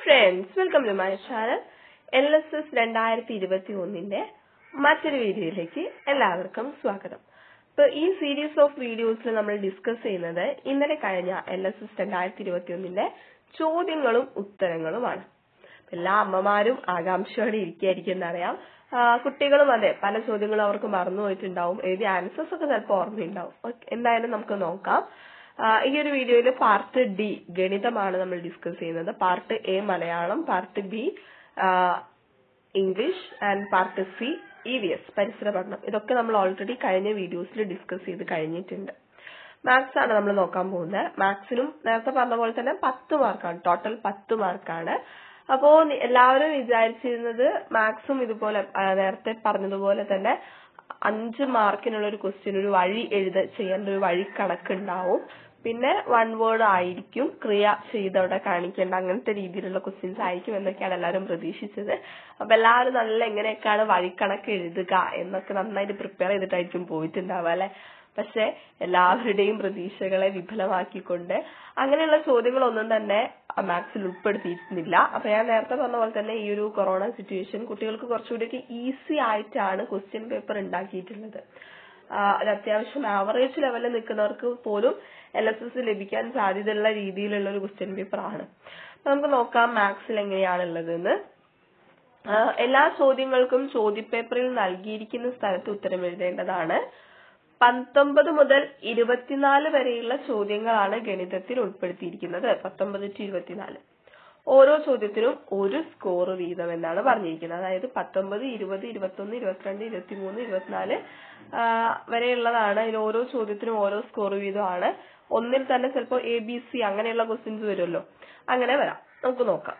friends welcome to my channel L S S രണ്ടായിരത്തി ഇരുപത്തി ഒന്നിന്റെ മറ്റൊരു വീഡിയോയിലേക്ക് എല്ലാവർക്കും സ്വാഗതം ഇപ്പൊ ഈ സീരീസ് ഓഫ് വീഡിയോസിൽ നമ്മൾ ഡിസ്കസ് ചെയ്യുന്നത് ഇന്നലെ കഴിഞ്ഞ എൽ എസ് എസ് രണ്ടായിരത്തി ഇരുപത്തി ഒന്നിന്റെ ചോദ്യങ്ങളും ഉത്തരങ്ങളുമാണ് എല്ലാ അമ്മമാരും ആകാംക്ഷയോടെ ഇരിക്കുകയായിരിക്കും എന്നറിയാം ആ, കുട്ടികളും അതെ പല ചോദ്യങ്ങളും അവർക്ക് മറന്നുപോയിട്ടുണ്ടാവും എഴുതിയ ആൻസേഴ്സ് ഒക്കെ ചിലപ്പോൾ ഓർമ്മയുണ്ടാവും ഓക്കേ, എന്തായാലും നമുക്ക് നോക്കാം ആ, ഈ ഒരു വീഡിയോയിൽ പാർട്ട് ഡി ഗണിതമാണ് നമ്മൾ ഡിസ്കസ് ചെയ്യുന്നത് part A Malayalam part B English and part C E V S പരിസര പഠനം ഇതൊക്കെ നമ്മൾ ഓൾറെഡി കഴിഞ്ഞ വീഡിയോസിൽ ഡിസ്കസ് ചെയ്ത് കഴിഞ്ഞിട്ടുണ്ട് മാത്സ് ആണ് നമ്മൾ നോക്കാൻ പോകുന്നത് മാത്സിനും നേരത്തെ പറഞ്ഞ പോലെ തന്നെ പത്ത് മാർക്കാണ് ടോട്ടൽ പത്ത് മാർക്കാണ് അപ്പോ നി- എല്ലാവരും വിചാരിച്ചിരുന്നത് മാത്സും ഇതുപോലെ ആ, നേരത്തെ പറഞ്ഞതുപോലെ തന്നെ അഞ്ച് മാർക്കിനുള്ള ഒരു ക്വസ്റ്റ്യൻ ഒരു വഴി എഴുത ചെയ്യേണ്ട ഒരു വഴി കണക്കുണ്ടാവും പിന്നെ വൺ വേർഡ് ആയിരിക്കും ക്രിയ ചെയ്തവിടെ കാണിക്കേണ്ട അങ്ങനത്തെ രീതിയിലുള്ള ക്വസ്റ്റ്യൻസ് ആയിരിക്കും എന്നൊക്കെയാണ് എല്ലാവരും പ്രതീക്ഷിച്ചത് അപ്പൊ എല്ലാവരും നല്ല എങ്ങനെയൊക്കെയാണ് വഴിക്കണക്ക് എഴുതുക എന്നൊക്കെ നന്നായിട്ട് പ്രിപ്പയർ ചെയ്തിട്ടായിരിക്കും പോയിട്ടുണ്ടാവുക അല്ലെ പക്ഷെ എല്ലാവരുടെയും പ്രതീക്ഷകളെ വിഫലമാക്കിക്കൊണ്ട് അങ്ങനെയുള്ള ചോദ്യങ്ങളൊന്നും തന്നെ മാത്സിൽ ഉൾപ്പെടുത്തിയിരുന്നില്ല അപ്പൊ ഞാൻ നേരത്തെ പറഞ്ഞ പോലെ തന്നെ ഈ ഒരു കൊറോണ സിറ്റുവേഷൻ കുട്ടികൾക്ക് കുറച്ചുകൂടി ഈസി ആയിട്ടാണ് ക്വസ്റ്റ്യൻ പേപ്പർ ഉണ്ടാക്കിയിട്ടുള്ളത് ആ, ഒരു അത്യാവശ്യം ആവറേജ് ലെവലിൽ നിൽക്കുന്നവർക്ക് പോലും എൽ എസ് എസ് ലഭിക്കാൻ സാധ്യതയുള്ള രീതിയിലുള്ള ഒരു ക്വസ്റ്റ്യൻ പേപ്പർ ആണ് അപ്പൊ നമുക്ക് നോക്കാം മാത്സിൽ എങ്ങനെയാണുള്ളതെന്ന് ആ, എല്ലാ ചോദ്യങ്ങൾക്കും ചോദ്യപേപ്പറിൽ നൽകിയിരിക്കുന്ന സ്ഥലത്ത് ഉത്തരം എഴുതേണ്ടതാണ് പത്തൊമ്പത് മുതൽ ഇരുപത്തിനാല് വരെയുള്ള ചോദ്യങ്ങളാണ് ഗണിതത്തിൽ ഉൾപ്പെടുത്തിയിരിക്കുന്നത് പത്തൊമ്പത് ടു ഇരുപത്തിനാല് ഓരോ ചോദ്യത്തിനും ഒരു സ്കോർ വീതം എന്നാണ് പറഞ്ഞിരിക്കുന്നത് അതായത് പത്തൊമ്പത് ഇരുപത് ഇരുപത്തൊന്ന് ഇരുപത്തിരണ്ട് ഇരുപത്തിമൂന്ന് ഇരുപത്തിനാല് ആ, വരെയുള്ളതാണ് അതിൽ ഓരോ ചോദ്യത്തിനും ഓരോ സ്കോർ വീതമാണ് ഒന്നിൽ തന്നെ ചിലപ്പോൾ എ ബി സി അങ്ങനെയുള്ള ക്വസ്റ്റ്യൻസ് വരുമല്ലോ അങ്ങനെ വരാം നമുക്ക് നോക്കാം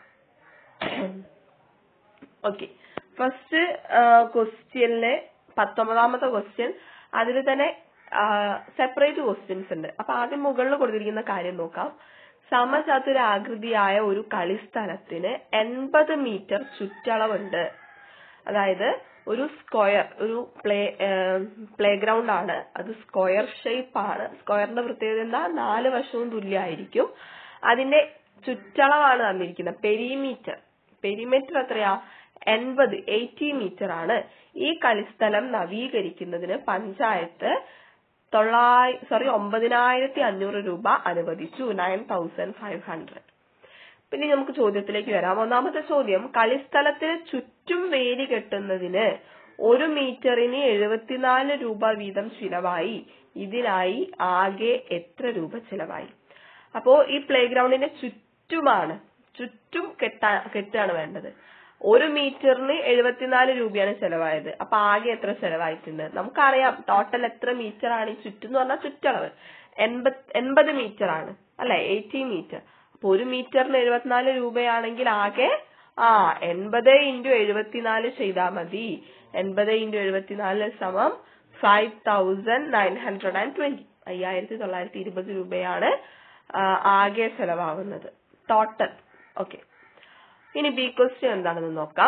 ഓക്കെ ഫസ്റ്റ് ക്വസ്റ്റ്യനിലെ പത്തൊമ്പതാമത്തെ ക്വസ്റ്റ്യൻ അതിൽ തന്നെ സെപ്പറേറ്റ് ക്വസ്റ്റ്യൻസ് ഉണ്ട് അപ്പൊ ആദ്യം മുകളിൽ കൊടുത്തിരിക്കുന്ന കാര്യം നോക്കാം സമചതുരാകൃതിയായ ഒരു കളിസ്ഥലത്തിന് എൺപത് മീറ്റർ ചുറ്റളവുണ്ട് അതായത് ഒരു സ്ക്വയർ ഒരു പ്ലേ പ്ലേ ഗ്രൗണ്ട് ആണ് അത് സ്ക്വയർ ഷേപ്പ് ആണ് സ്ക്വയറിന്റെ പ്രത്യേകത എന്താ നാല് വശവും തുല്യമായിരിക്കും അതിന്റെ ചുറ്റളവാണ് തന്നിരിക്കുന്നത് പെരിമീറ്റർ പെരിമീറ്റർ എത്രയാ എൺപത് എയ്റ്റി മീറ്റർ ആണ് ഈ കളിസ്ഥലം നവീകരിക്കുന്നതിന് പഞ്ചായത്ത് തൊള്ളായി സോറി ഒമ്പതിനായിരത്തി അഞ്ഞൂറ് രൂപ അനുവദിച്ചു നയൻ തൗസൻഡ് ഫൈവ് ഹൺഡ്രഡ് പിന്നെ നമുക്ക് ചോദ്യത്തിലേക്ക് വരാം ഒന്നാമത്തെ ചോദ്യം കളിസ്ഥലത്തിന് ചുറ്റും വേലി കെട്ടുന്നതിന് ഒരു മീറ്ററിന് എഴുപത്തിനാല് രൂപ വീതം ചിലവായി ഇതിനായി ആകെ എത്ര രൂപ ചിലവായി അപ്പോ ഈ പ്ലേ ഗ്രൗണ്ടിന്റെ ചുറ്റുമാണ് ചുറ്റും കെട്ടാ കെട്ടാണ് വേണ്ടത് ഒരു മീറ്ററിന് എഴുപത്തിനാല് രൂപയാണ് ചെലവായത് അപ്പൊ ആകെ എത്ര ചെലവായിട്ടുണ്ട് നമുക്കറിയാം ടോട്ടൽ എത്ര മീറ്റർ ആണ് ഈ ചുറ്റും എന്ന് പറഞ്ഞാൽ ചുറ്റളവ് എൺപത് എൺപത് മീറ്റർ ആണ് അല്ലെ എയ്റ്റി മീറ്റർ അപ്പൊ ഒരു മീറ്ററിന് എഴുപത്തിനാല് രൂപയാണെങ്കിൽ ആകെ ആ എൺപത് ഇൻറ്റു എഴുപത്തിനാല് ചെയ്താൽ മതി എൺപത് ഇൻറ്റു എഴുപത്തിനാല് സമം five thousand nine hundred and twenty അയ്യായിരത്തി തൊള്ളായിരത്തി ഇരുപത് രൂപയാണ് ആ, ആകെ ചെലവാകുന്നത് ടോട്ടൽ ഓക്കെ ഇനി ബി ക്വസ്റ്റ്യൻ എന്താണെന്ന് നോക്കാം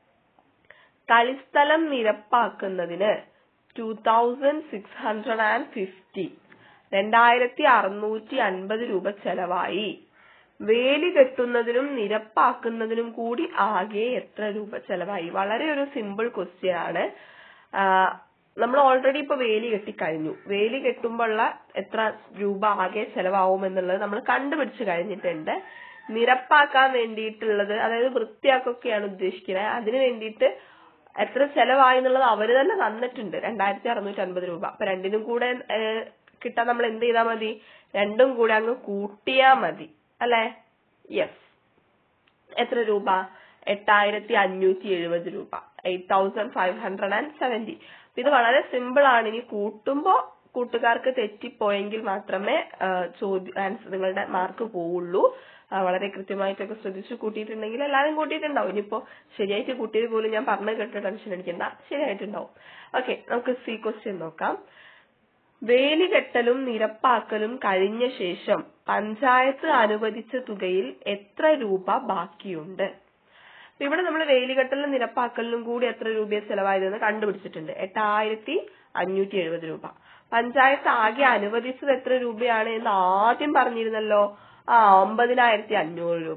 കളിസ്ഥലം നിരപ്പാക്കുന്നതിന് two thousand six hundred and fifty രണ്ടായിരത്തി അറുന്നൂറ്റി അൻപത് രൂപ ചെലവായി വേലി കെട്ടുന്നതിനും നിരപ്പാക്കുന്നതിനും കൂടി ആകെ എത്ര രൂപ ചെലവായി വളരെ ഒരു സിമ്പിൾ ക്വസ്റ്റ്യൻ ആണ് ആ, നമ്മൾ ഓൾറെഡി ഇപ്പൊ വേലി കെട്ടി കഴിഞ്ഞു വേലി കെട്ടുമ്പോഴുള്ള എത്ര രൂപ ആകെ ചെലവാവും എന്നുള്ളത് നമ്മൾ കണ്ടുപിടിച്ച് കഴിഞ്ഞിട്ടുണ്ട് നിരപ്പാക്കാൻ വേണ്ടിയിട്ടുള്ളത് അതായത് വൃത്തിയാക്കൊക്കെയാണ് ഉദ്ദേശിക്കുന്നത് അതിന് വേണ്ടിയിട്ട് എത്ര ചെലവായി എന്നുള്ളത് അവര് തന്നെ തന്നിട്ടുണ്ട് രണ്ടായിരത്തി അറുന്നൂറ്റി അൻപത് രൂപ അപ്പൊ രണ്ടിനും കൂടെ ഏഹ്, കിട്ടാൻ നമ്മൾ എന്ത് ചെയ്താൽ മതി രണ്ടും കൂടെ അങ്ങ് കൂട്ടിയാ മതി അല്ലെ യെസ് എത്ര രൂപ എട്ടായിരത്തി അഞ്ഞൂറ്റി എഴുപത് രൂപ eight thousand five hundred and seventy ഇത് വളരെ സിമ്പിൾ ആണ് ഇനി കൂട്ടുമ്പോ കൂട്ടുകാർക്ക് തെറ്റിപ്പോയെങ്കിൽ മാത്രമേ ആ, ചോദ്യ ആൻസർ നിങ്ങളുടെ മാർക്ക് പോവുള്ളൂ ആ, വളരെ കൃത്യമായിട്ടൊക്കെ ശ്രദ്ധിച്ച് കൂട്ടിയിട്ടുണ്ടെങ്കിൽ എല്ലാവരും കൂട്ടിയിട്ടുണ്ടാവും ഇനിയിപ്പോ ശരിയായിട്ട് കൂട്ടിയത് പോലും ഞാൻ പറഞ്ഞു കേട്ട് ടെൻഷൻ അടിക്കണ്ട ശരിയായിട്ടുണ്ടാവും ഓക്കെ നമുക്ക് സി ക്വസ്റ്റ്യൻ നോക്കാം വേലി കെട്ടലും നിരപ്പാക്കലും കഴിഞ്ഞ ശേഷം പഞ്ചായത്ത് അനുവദിച്ച തുകയിൽ എത്ര രൂപ ബാക്കിയുണ്ട് അപ്പൊ ഇവിടെ നമ്മൾ വേലികെട്ടലിനും നിരപ്പാക്കലിനും കൂടി എത്ര രൂപ ചെലവായതെന്ന് കണ്ടുപിടിച്ചിട്ടുണ്ട് എട്ടായിരത്തി അഞ്ഞൂറ്റി എഴുപത് രൂപ പഞ്ചായത്ത് ആകെ അനുവദിച്ചത് എത്ര രൂപയാണ് എന്ന് ആദ്യം പറഞ്ഞിരുന്നല്ലോ ആ ഒമ്പതിനായിരത്തി അഞ്ഞൂറ് രൂപ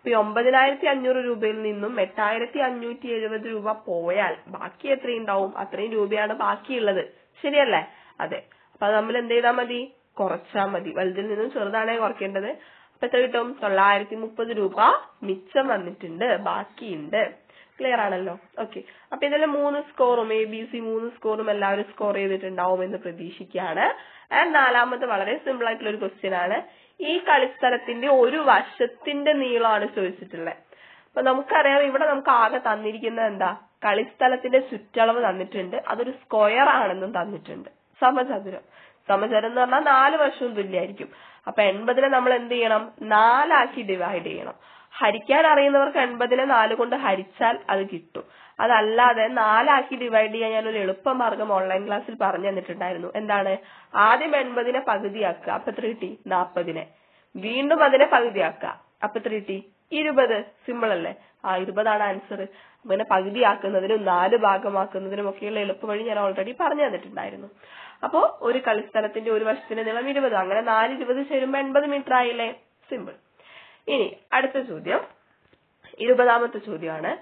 ഇപ്പൊ ഈ ഒമ്പതിനായിരത്തി അഞ്ഞൂറ് രൂപയിൽ നിന്നും എട്ടായിരത്തി അഞ്ഞൂറ്റി എഴുപത് രൂപ പോയാൽ ബാക്കി എത്രയുണ്ടാവും അത്രയും രൂപയാണ് ബാക്കിയുള്ളത് ശരിയല്ലേ അതെ അപ്പൊ അത് നമ്മൾ എന്ത് ചെയ്താൽ മതി കുറച്ചാൽ മതി വലുതിൽ നിന്നും ചെറുതാണേ കുറയ്ക്കേണ്ടത് അപ്പൊ എത്ര കിട്ടും തൊള്ളായിരത്തി മുപ്പത് രൂപ മിച്ചം വന്നിട്ടുണ്ട് ബാക്കിയുണ്ട് ക്ലിയർ ആണല്ലോ ഓക്കെ അപ്പൊ ഇതിൽ മൂന്ന് സ്കോറും എ ബി സി മൂന്ന് സ്കോറും എല്ലാവരും സ്കോർ ചെയ്തിട്ടുണ്ടാവും എന്ന് പ്രതീക്ഷിക്കുകയാണ് ആൻഡ് നാലാമത്തെ വളരെ സിമ്പിൾ ആയിട്ടുള്ള ഒരു ക്വസ്റ്റ്യൻ ആണ് ഈ കളിസ്ഥലത്തിന്റെ ഒരു വശത്തിന്റെ നീളമാണ് ചോദിച്ചിട്ടുള്ളത് അപ്പൊ നമുക്കറിയാം ഇവിടെ നമുക്ക് ആകെ തന്നിരിക്കുന്നത് എന്താ കളിസ്ഥലത്തിന്റെ ചുറ്റളവ് തന്നിട്ടുണ്ട് അതൊരു സ്ക്വയർ ആണെന്നും തന്നിട്ടുണ്ട് സമചതുരം സമചതുരം എന്ന് പറഞ്ഞാൽ നാല് വശവും തുല്യമായിരിക്കും അപ്പൊ എൺപതിനെ നമ്മൾ എന്ത് ചെയ്യണം നാലാക്കി ഡിവൈഡ് ചെയ്യണം ഹരിക്കാൻ അറിയുന്നവർക്ക് എൺപതിനെ നാല് കൊണ്ട് ഹരിച്ചാൽ അത് കിട്ടും അതല്ലാതെ നാലാക്കി ഡിവൈഡ് ചെയ്യാൻ ഞാൻ ഒരു എളുപ്പമാർഗം ഓൺലൈൻ ക്ലാസ്സിൽ പറഞ്ഞു തന്നിട്ടുണ്ടായിരുന്നു എന്താണ് ആദ്യം എൺപതിനെ പകുതിയാക്കുക അപ്പൊ എത്ര കിട്ടി നാപ്പതിനെ വീണ്ടും അതിനെ പകുതിയാക്കുക അപ്പൊ എത്ര കിട്ടി ഇരുപത് സിമ്പിൾ അല്ലേ ആ ഇരുപതാണ് ആൻസർ അങ്ങനെ പകുതിയാക്കുന്നതിനും നാല് ഭാഗമാക്കുന്നതിനും ഒക്കെയുള്ള എളുപ്പവഴി ഞാൻ ഓൾറെഡി പറഞ്ഞു തന്നിട്ടുണ്ടായിരുന്നു അപ്പോ ഒരു കളിസ്ഥലത്തിന്റെ ഒരു വശത്തിന്റെ നീളം ഇരുപത് അങ്ങനെ നാല് ഇരുപത് ചേരുമ്പോ എൺപത് മീറ്റർ ആയില്ലേ സിമ്പിൾ ഇനി അടുത്ത ചോദ്യം ഇരുപതാമത്തെ ചോദ്യമാണ്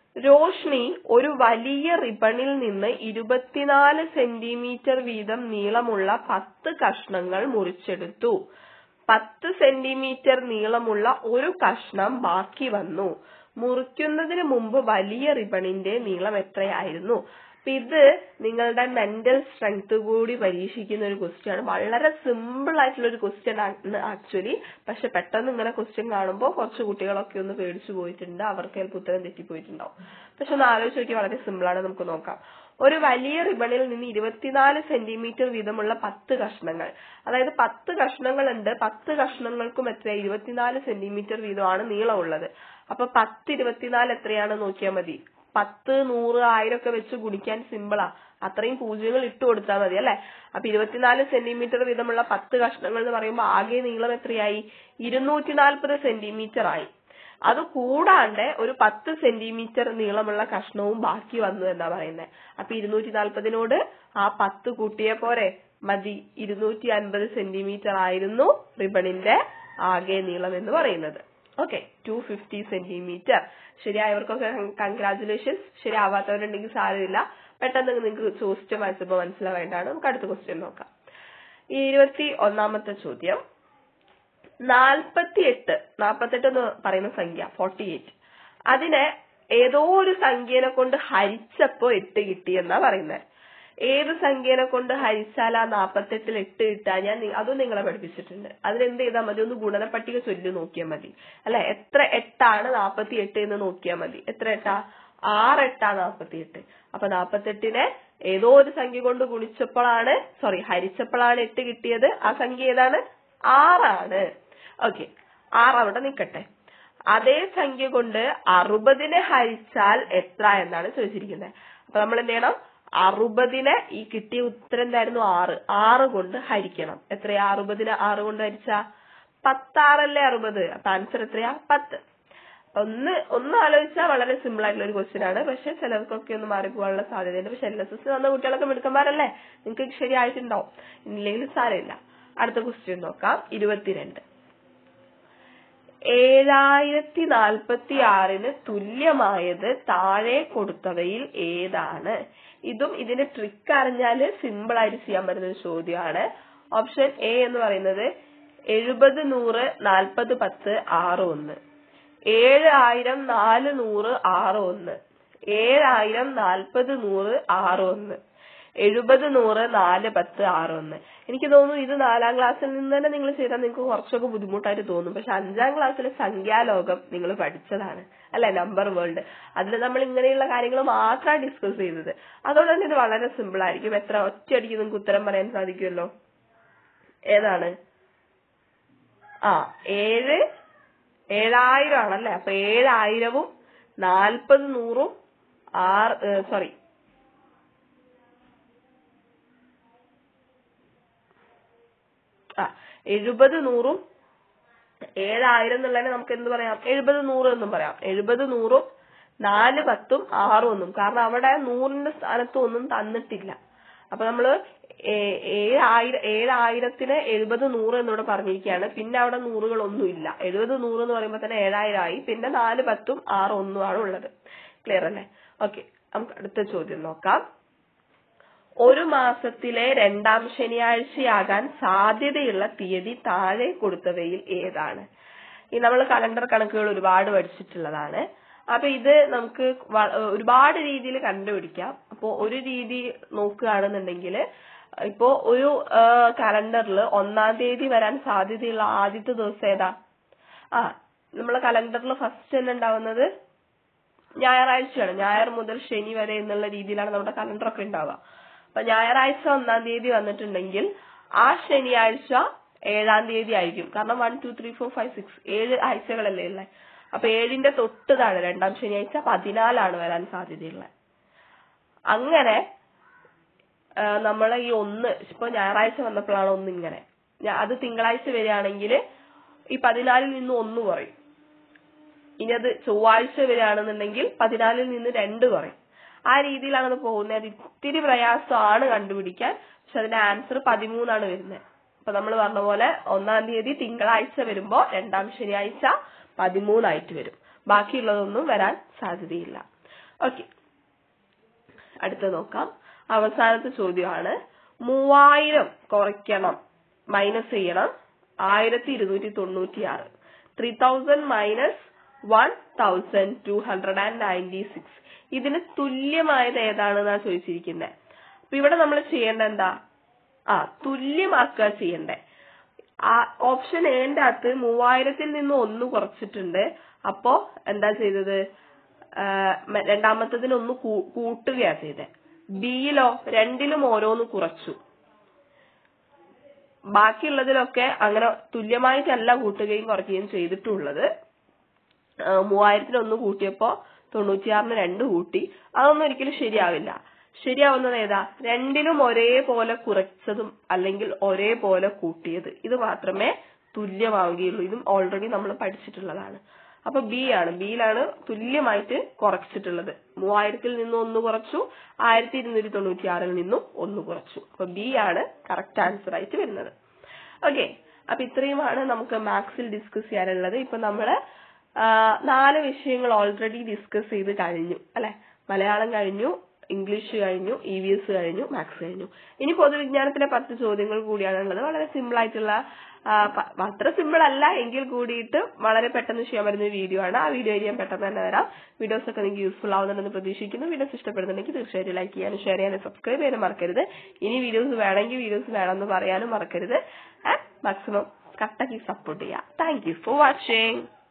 രോഷ്നി ഒരു വലിയ റിബണിൽ നിന്ന് ഇരുപത്തിനാല് സെന്റിമീറ്റർ വീതം നീളമുള്ള പത്ത് കഷ്ണങ്ങൾ മുറിച്ചെടുത്തു പത്ത് സെന്റിമീറ്റർ നീളമുള്ള ഒരു കഷ്ണം ബാക്കി വന്നു മുറിക്കുന്നതിന് മുമ്പ് വലിയ റിബണിന്റെ നീളം എത്രയായിരുന്നു അപ്പൊ ഇത് നിങ്ങളുടെ മെന്റൽ സ്ട്രെങ്ത് കൂടി പരീക്ഷിക്കുന്ന ഒരു ക്വസ്റ്റ്യൻ ആണ് വളരെ സിമ്പിൾ ആയിട്ടുള്ള ഒരു ക്വസ്റ്റ്യൻ ആണ് ആക്ച്വലി പക്ഷെ പെട്ടെന്ന് ഇങ്ങനെ ക്വസ്റ്റ്യൻ കാണുമ്പോൾ കുറച്ച് കുട്ടികളൊക്കെ ഒന്ന് പേടിച്ചു പോയിട്ടുണ്ട് അവർക്ക് ചിലപ്പോൾ ഉത്തരം തെറ്റിപ്പോയിട്ടുണ്ടാവും പക്ഷെ ഒന്ന് ആലോചിച്ച് നോക്കി വളരെ സിമ്പിൾ ആണ് നമുക്ക് നോക്കാം ഒരു വലിയ റിബണിൽ നിന്ന് ഇരുപത്തിനാല് സെന്റിമീറ്റർ വീതമുള്ള പത്ത് കഷ്ണങ്ങൾ അതായത് പത്ത് കഷ്ണങ്ങൾ ഉണ്ട് പത്ത് കഷ്ണങ്ങൾക്കും എത്ര ഇരുപത്തിനാല് സെന്റിമീറ്റർ വീതമാണ് നീളമുള്ളത് അപ്പൊ പത്ത് ഇരുപത്തിനാല് എത്രയാണ് നോക്കിയാൽ മതി പത്ത് നൂറ് ആയിരം ഒക്കെ വെച്ച് ഗുണിക്കാൻ സിമ്പിളാ അത്രയും പൂജ്യങ്ങൾ ഇട്ട് കൊടുത്താൽ മതി അല്ലെ അപ്പൊ ഇരുപത്തിനാല് സെന്റിമീറ്റർ വീതമുള്ള പത്ത് കഷ്ണങ്ങൾ എന്ന് പറയുമ്പോൾ ആകെ നീളം എത്രയായി ഇരുന്നൂറ്റി നാൽപ്പത് സെന്റിമീറ്റർ ആയി അത് കൂടാണ്ട് ഒരു പത്ത് സെന്റിമീറ്റർ നീളമുള്ള കഷ്ണവും ബാക്കി വന്നു എന്നാ പറയുന്നത് അപ്പൊ ഇരുന്നൂറ്റി നാൽപ്പതിനോട് ആ പത്ത് കൂട്ടിയ പോരെ മതി ഇരുന്നൂറ്റി അൻപത് സെന്റിമീറ്റർ ആയിരുന്നു റിബണിന്റെ ആകെ നീളം എന്ന് പറയുന്നത് ഓക്കെ ടു ഫിഫ്റ്റി സെന്റിമീറ്റർ ശരിയായവർക്കൊക്കെ കൺഗ്രാചുലേഷൻസ് ശരിയാവാത്തവരുണ്ടെങ്കിൽ സാരമില്ല പെട്ടെന്ന് നിങ്ങൾക്ക് ചോദിച്ച വായിച്ചപ്പോ മനസ്സിലാവേണ്ടാണ് നമുക്ക് അടുത്ത ക്വസ്റ്റ്യൻ നോക്കാം ഈ ഇരുപത്തി ഒന്നാമത്തെ ചോദ്യം നാൽപ്പത്തിയെട്ട് നാൽപ്പത്തെട്ട് എന്ന് പറയുന്ന സംഖ്യ ഫോർട്ടി എയ്റ്റ് അതിനെ ഏതോ ഒരു സംഖ്യനെ കൊണ്ട് ഹരിച്ചപ്പോ എട്ട് കിട്ടി എന്നാ പറയുന്നത് ഏത് സംഖ്യനെ കൊണ്ട് ഹരിച്ചാൽ ആ നാപ്പത്തെട്ടിൽ എട്ട് കിട്ടാൻ ഞാൻ നി- അതും നിങ്ങളെ പഠിപ്പിച്ചിട്ടുണ്ട് അതിനെന്ത് ചെയ്താൽ മതി ഒന്ന് ഗുണന പട്ടിക ചൊല്ലി നോക്കിയാൽ മതി അല്ലെ എത്ര എട്ടാണ് നാപ്പത്തി എട്ട് എന്ന് നോക്കിയാൽ മതി എത്ര എട്ടാ ആറ് എട്ടാ നാപ്പത്തി എട്ട് അപ്പൊ നാപ്പത്തെട്ടിനെ ഏതോ ഒരു സംഖ്യ കൊണ്ട് ഗുണിച്ചപ്പോഴാണ് സോറി ഹരിച്ചപ്പോഴാണ് എട്ട് കിട്ടിയത് ആ സംഖ്യ ഏതാണ് ആറാണ് ഓക്കെ ആറ് അവിടെ നിൽക്കട്ടെ അതേ സംഖ്യ കൊണ്ട് അറുപതിനെ ഹരിച്ചാൽ എത്ര എന്നാണ് ചോദിച്ചിരിക്കുന്നത് അപ്പൊ നമ്മൾ എന്ത് ചെയ്യണം അറുപതിനെ ഈ കിട്ടിയ ഉത്തരം എന്തായിരുന്നു ആറ് ആറ് കൊണ്ട് ഹരിക്കണം എത്രയാ അറുപതിനെ ആറ് കൊണ്ട് ഹരിച്ച പത്താറല്ലേ അറുപത് അപ്പൊ ആൻസർ എത്രയാ പത്ത് ഒന്ന് ഒന്ന് ആലോചിച്ചാൽ വളരെ സിമ്പിൾ ആയിട്ടുള്ള ഒരു ക്വസ്റ്റ്യൻ ആണ് പക്ഷെ ചിലർക്കൊക്കെ ഒന്ന് മാറിപ്പോകാനുള്ള സാധ്യതയുണ്ട് പക്ഷെ എൽ എസ് എസ് വന്ന കുട്ടികളൊക്കെ മിടുക്കന്മാരല്ലേ നിങ്ങൾക്ക് ശരിയായിട്ടുണ്ടാവും ഇല്ലെങ്കിൽ സാരമില്ല അടുത്ത ക്വസ്റ്റ്യൻ നോക്കാം ഇരുപത്തിരണ്ട് ഏഴായിരത്തി നാൽപ്പത്തി ആറിന് തുല്യമായത് താഴെ കൊടുത്തവയിൽ ഏതാണ് ഇതും ഇതിന്റെ ട്രിക്ക് അറിഞ്ഞാല് സിമ്പിൾ ആയിട്ട് ചെയ്യാൻ പറ്റുന്ന ഒരു ചോദ്യമാണ് ഓപ്ഷൻ എ എന്ന് പറയുന്നത് എഴുപത് നൂറ് നാൽപ്പത് പത്ത് ആറ് ഒന്ന് ഏഴ് ആയിരം നാല് നൂറ് ആറ് ഒന്ന് ഏഴായിരം നാൽപ്പത് നൂറ് ആറ് ഒന്ന് എഴുപത് നൂറ് നാല് പത്ത് ആറ് ഒന്ന് എനിക്ക് തോന്നുന്നു ഇത് നാലാം ക്ലാസ്സിൽ നിന്ന് തന്നെ നിങ്ങൾ ചെയ്താൽ നിങ്ങൾക്ക് കുറച്ചൊക്കെ ബുദ്ധിമുട്ടായിട്ട് തോന്നും പക്ഷെ അഞ്ചാം ക്ലാസ്സിലെ സംഖ്യാലോകം നിങ്ങൾ പഠിച്ചതാണ് അല്ലെ നമ്പർ വേൾഡ് അതിൽ നമ്മൾ ഇങ്ങനെയുള്ള കാര്യങ്ങൾ മാത്രമാണ് ഡിസ്കസ് ചെയ്തത് അതുകൊണ്ട് തന്നെ ഇത് വളരെ സിമ്പിൾ ആയിരിക്കും എത്ര ഒറ്റയടിക്ക് നിങ്ങൾക്ക് ഉത്തരം പറയാൻ സാധിക്കുമല്ലോ ഏതാണ് ആ ഏഴ് ഏഴായിരം ആണല്ലേ അപ്പൊ ഏഴായിരവും നാൽപ്പത് നൂറും ആറ് സോറി ആ എഴുപത് നൂറും ഏഴായിരം എന്നുള്ളതിനെ നമുക്ക് എന്ത് പറയാം എഴുപത് നൂറ് എന്നും പറയാം എഴുപത് നൂറും നാല് പത്തും ആറും ഒന്നും കാരണം അവിടെ നൂറിന്റെ സ്ഥാനത്ത് ഒന്നും തന്നിട്ടില്ല അപ്പൊ നമ്മള് ഏ- ഏഴായിരം ഏഴായിരത്തിന് എഴുപത് നൂറ് എന്നിവിടെ പറഞ്ഞിരിക്കുകയാണ് പിന്നെ അവിടെ നൂറുകളൊന്നും ഇല്ല എഴുപത് നൂറ് എന്ന് പറയുമ്പോൾ തന്നെ ഏഴായിരം ആയി പിന്നെ നാല് പത്തും ആറ് ഒന്നും ആണ് ഉള്ളത് ക്ലിയർ അല്ലേ ഓക്കെ നമുക്ക് അടുത്ത ചോദ്യം നോക്കാം ഒരു മാസത്തിലെ രണ്ടാം ശനിയാഴ്ചയാകാൻ സാധ്യതയുള്ള തീയതി താഴെ കൊടുത്തവയിൽ ഏതാണ് ഈ നമ്മൾ കലണ്ടർ കണക്കുകൾ ഒരുപാട് പഠിച്ചിട്ടുള്ളതാണ് അപ്പൊ ഇത് നമുക്ക് വ- ഒരുപാട് രീതിയിൽ കണ്ടുപിടിക്കാം അപ്പോ ഒരു രീതി നോക്കുകയാണെന്നുണ്ടെങ്കിൽ ഇപ്പോ ഒരു കലണ്ടറിൽ ഒന്നാം തീയതി വരാൻ സാധ്യതയുള്ള ആദ്യത്തെ ദിവസം ഏതാ ആ നമ്മളെ കലണ്ടറിൽ ഫസ്റ്റ് തന്നെ ഉണ്ടാവുന്നത് ഞായറാഴ്ചയാണ് ഞായർ മുതൽ ശനി വരെ എന്നുള്ള രീതിയിലാണ് നമ്മുടെ കലണ്ടർ ഒക്കെ ഉണ്ടാവുക അപ്പൊ ഞായറാഴ്ച ഒന്നാം തീയതി വന്നിട്ടുണ്ടെങ്കിൽ ആ ശനിയാഴ്ച ഏഴാം തീയതി ആയിരിക്കും കാരണം one two three four five six ഏഴ് ആഴ്ചകളല്ലേ ഉള്ളത് അപ്പൊ ഏഴിന്റെ തൊട്ട് താഴെ രണ്ടാം ശനിയാഴ്ച പതിനാലാണ് വരാൻ സാധ്യതയുള്ളത് അങ്ങനെ ആ, നമ്മളെ ഈ ഒന്ന് ഇപ്പൊ ഞായറാഴ്ച വന്നപ്പോഴാണ് ഒന്ന് ഇങ്ങനെ ഞാ- അത് തിങ്കളാഴ്ച വരികയാണെങ്കിൽ ഈ പതിനാലിൽ നിന്ന് ഒന്ന് കുറയും ഇനി അത് ചൊവ്വാഴ്ച വരികയാണെന്നുണ്ടെങ്കിൽ പതിനാലിൽ നിന്ന് രണ്ട് കുറയും ആ രീതിയിലാണ് അത് പോകുന്നത് അത് ഇത്തിരി പ്രയാസമാണ് കണ്ടുപിടിക്കാൻ പക്ഷെ അതിന്റെ ആൻസർ പതിമൂന്നാണ് വരുന്നത് അപ്പൊ നമ്മൾ പറഞ്ഞ പോലെ ഒന്നാം തീയതി തിങ്കളാഴ്ച വരുമ്പോ രണ്ടാം ശനിയാഴ്ച പതിമൂന്നായിട്ട് വരും ബാക്കിയുള്ളതൊന്നും വരാൻ സാധ്യതയില്ല ഓക്കെ അടുത്ത നോക്കാം അവസാനത്തെ ചോദ്യമാണ് മൂവായിരം കുറയ്ക്കണം മൈനസ് ചെയ്യണം ആയിരത്തി ഇരുന്നൂറ്റി തൊണ്ണൂറ്റി ആറ് three thousand minus one thousand two hundred and ninety six ഇതിന് തുല്യമായത് ഏതാണെന്നാണ് ചോദിച്ചിരിക്കുന്നത് അപ്പൊ ഇവിടെ നമ്മൾ ചെയ്യേണ്ട എന്താ ആ തുല്യമാക്കുക ചെയ്യണ്ടേ ആ ഓപ്ഷൻ എന്റെ അകത്ത് മൂവായിരത്തിൽ നിന്ന് ഒന്ന് കുറച്ചിട്ടുണ്ട് അപ്പോ എന്താ ചെയ്തത് ആ, മ- രണ്ടാമത്തതിന് ഒന്ന് കൂ- കൂട്ടുകയാ ചെയ്തത് ബിയിലോ രണ്ടിലും ഓരോന്ന് കുറച്ചു ബാക്കിയുള്ളതിലൊക്കെ അങ്ങനെ തുല്യമായിട്ടല്ല കൂട്ടുകയും കുറയ്ക്കുകയും ചെയ്തിട്ടുള്ളത് ആ, മൂവായിരത്തിന് ഒന്ന് കൂട്ടിയപ്പോ തൊണ്ണൂറ്റിയാറിന് രണ്ട് കൂട്ടി അതൊന്നും ഒരിക്കലും ശരിയാവില്ല ശരിയാവുന്നത് ഏതാ രണ്ടിലും ഒരേപോലെ കുറച്ചതും അല്ലെങ്കിൽ ഒരേപോലെ കൂട്ടിയത് ഇത് മാത്രമേ തുല്യമാവുകയുള്ളൂ ഇതും ഓൾറെഡി നമ്മൾ പഠിച്ചിട്ടുള്ളതാണ് അപ്പൊ ബി ആണ് ബിയിലാണ് തുല്യമായിട്ട് കുറച്ചിട്ടുള്ളത് മൂവായിരത്തിൽ നിന്നും ഒന്ന് കുറച്ചു ആയിരത്തി ഇരുന്നൂറ്റി തൊണ്ണൂറ്റി ആറിൽ നിന്നും ഒന്ന് കുറച്ചു അപ്പൊ ബി ആണ് കറക്റ്റ് ആൻസർ ആയിട്ട് വരുന്നത് ഓക്കെ അപ്പൊ ഇത്രയുമാണ് നമുക്ക് മാത്സിൽ ഡിസ്കസ് ചെയ്യാനുള്ളത് ഇപ്പൊ നമ്മള് ആ, നാല് വിഷയങ്ങൾ ഓൾറെഡി ഡിസ്കസ് ചെയ്ത് കഴിഞ്ഞു അല്ലെ മലയാളം കഴിഞ്ഞു ഇംഗ്ലീഷ് കഴിഞ്ഞു ഇ വി എസ് കഴിഞ്ഞു മാത്സ് കഴിഞ്ഞു ഇനി പൊതുവിജ്ഞാനത്തിലെ പത്ത് ചോദ്യങ്ങൾ കൂടിയാണുള്ളത് വളരെ സിമ്പിൾ ആയിട്ടുള്ള ആ, പ- അത്ര സിമ്പിൾ അല്ല എങ്കിൽ കൂടിയിട്ട് വളരെ പെട്ടെന്ന് ചെയ്യാൻ പറ്റുന്ന ഒരു വീഡിയോ ആണ് ആ വീഡിയോ ഞാൻ പെട്ടെന്ന് തന്നെ വരാം വീഡിയോസ് ഒക്കെ നിങ്ങൾക്ക് യൂസ്ഫുൾ ആവുന്നുണ്ടെന്ന് പ്രതീക്ഷിക്കുന്നു വീഡിയോസ് ഇഷ്ടപ്പെടുന്നുണ്ടെങ്കിൽ തീർച്ചയായിട്ടും ലൈക്ക് ചെയ്യാനും ഷെയർ ചെയ്യാനും സബ്സ്ക്രൈബ് ചെയ്യാനും മറക്കരുത് ഇനി വീഡിയോസ് വേണമെങ്കിൽ വീഡിയോസ് വേണമെന്ന് പറയാനും മറക്കരുത് മാക്സിമം കട്ടക്കി സപ്പോർട്ട് ചെയ്യാം താങ്ക് യു ഫോർ വാച്ചിങ്